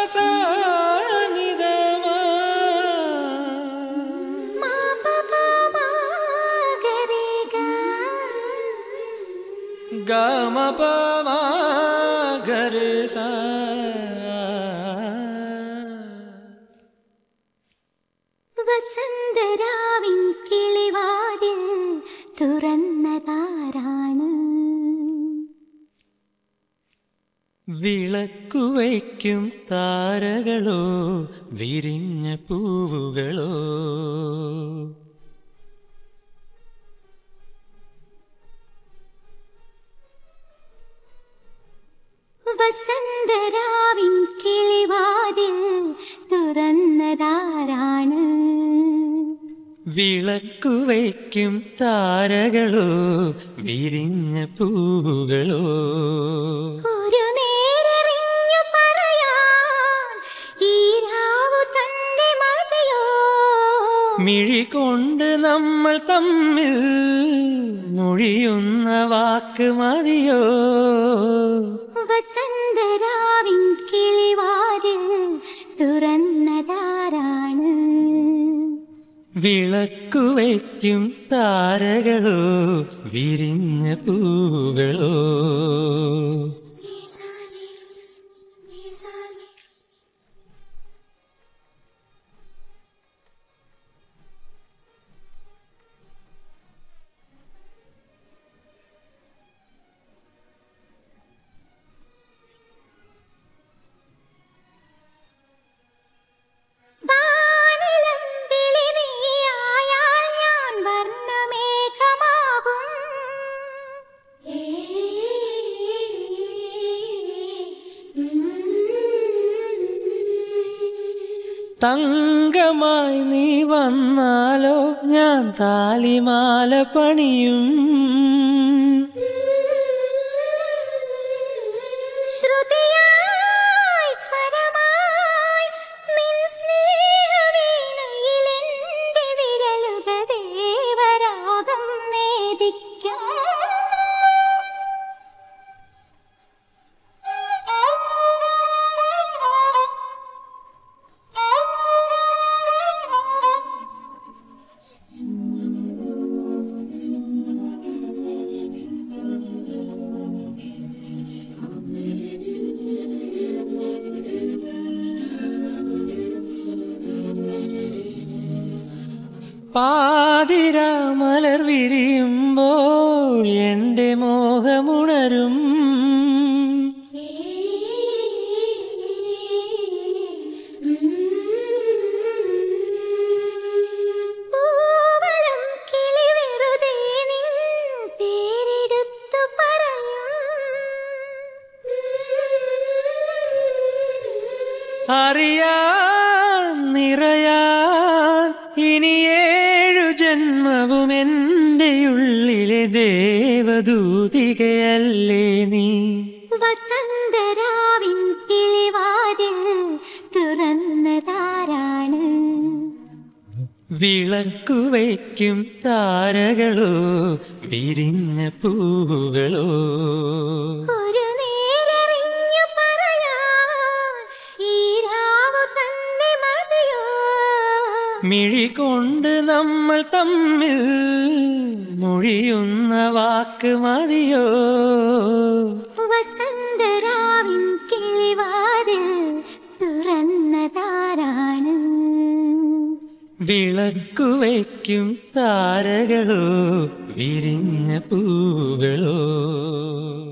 ഗമ ഗരി സ വസന്തരാവിൻ കിളിവാതിൽ തുറന്നതാരാണ് വിളക്കുവയ്ക്കും താരകളോ വിരിഞ്ഞ പൂവുകളോ വസന്തരാവിൻ കിളിവാതിൽ തുറന്നതാരാണ് വിളക്കുവയ്ക്കും താരകളോ വിരിഞ്ഞ പൂവുകളോ ഒരു നേരറിഞ്ഞു പറയാൻ ഈ രാവു തന്നെ മതിയോ മിഴി കൊണ്ട് നമ്മൾ തമ്മിൽ മൊഴിയുന്ന വാക്ക് മതിയോ വസന്തരാവിൻ കിളിവാതിൽ തുറന്നതാരാണ് വിളക്കുവയ്ക്കും താരകളോ വിരിഞ്ഞ പൂവുകളോ വാനിളം വിളിനീയായാൽ ഞാൻ വർണ്ണമേഘമാകും. തങ്കമായി നീ വന്നാലോ ഞാൻ താലിമാല പണിയും ശ്രുതിയായി സ്വരമായി നിൻ സ്നേഹവീണയിൽ എൻ്റെ വിരലുകൾ ദേവരാഗം നേദിക്കും. പാതിര മലർ വിരിയുമ്പോൾ എൻ്റെ മോഹമുണരും പൂവനം കിളി വെറുതെ നിൻ പേരെടുത്തു പറയും അറിയാൻ നിറയാൻ ഇനി ഏഴു ജന്മവും എൻ്റെ ഉള്ളിലെ ദേവദൂതികയല്ലേ നീ വസന്തരാവിൻ കിളിവാതിൽ തുറന്നതാരാണ് വിളക്കുവയ്ക്കും താരകളോ വിരിഞ്ഞ പൂവുകളോ ഒരു നേരറിഞ്ഞു പറയാൻ ഈ രാവു തന്നെ മതിയോ മിഴി കൊണ്ട് നമ്മൾ തമ്മിൽ മൊഴിയുന്ന വാക്ക് മതിയോ വസന്തരാവിൻ കിളിവാതിൽ തുറന്നതാരാണ് വിളക്കുവയ്ക്കും താരകളോ വിരിഞ്ഞ പൂവുകളോ